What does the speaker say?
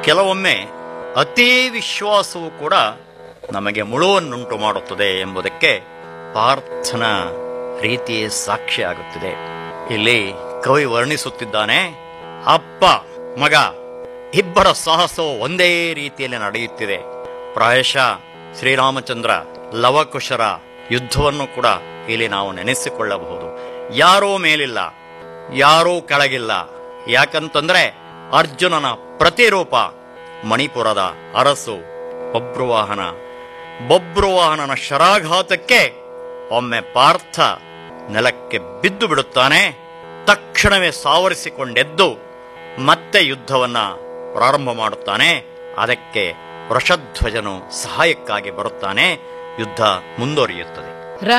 ಕೆಲವೊಮ್ಮೆ ಅತೀ ವಿಶ್ವಾಸವು ಕೂಡ ನಮಗೆ ಮುಳುವನ್ನುಂಟು ಮಾಡುತ್ತದೆ ಎಂಬುದಕ್ಕೆ ಪಾರ್ಥನ ರೀತಿಯೇ ಸಾಕ್ಷಿಯಾಗುತ್ತಿದೆ ಇಲ್ಲಿ ಕವಿ ವರ್ಣಿಸುತ್ತಿದ್ದಾನೆ ಅಪ್ಪ ಮಗ ಇಬ್ಬರ ಸಾಹಸವು ಒಂದೇ ರೀತಿಯಲ್ಲಿ ನಡೆಯುತ್ತಿದೆ ಪ್ರಾಯಶಃ ಶ್ರೀರಾಮಚಂದ್ರ ಲವಕುಶರ ಯುದ್ಧವನ್ನು ಕೂಡ ಇಲ್ಲಿ ನಾವು ನೆನೆಸಿಕೊಳ್ಳಬಹುದು ಯಾರೂ ಮೇಲಿಲ್ಲ ಯಾರೂ ಕೆಳಗಿಲ್ಲ ಯಾಕಂತಂದ್ರೆ ಅರ್ಜುನನ ಪ್ರತಿರೂಪ ಮಣಿಪುರದ ಅರಸು ಬಬ್ರುವಾಹನ ಬಬ್ರುವಾಹನನ ಶರಾಘಾತಕ್ಕೆ ಒಮ್ಮೆ ಪಾರ್ಥ ನೆಲಕ್ಕೆ ಬಿದ್ದು ಬಿಡುತ್ತಾನೆ ತಕ್ಷಣವೇ ಸಾವರಿಸಿಕೊಂಡೆದ್ದು ಮತ್ತೆ ಯುದ್ಧವನ್ನ ಪ್ರಾರಂಭ ಮಾಡುತ್ತಾನೆ ಅದಕ್ಕೆ ವೃಷಧ್ವಜನು ಸಹಾಯಕ್ಕಾಗಿ ಬರುತ್ತಾನೆ ಯುದ್ಧ ಮುಂದುವರಿಯುತ್ತದೆ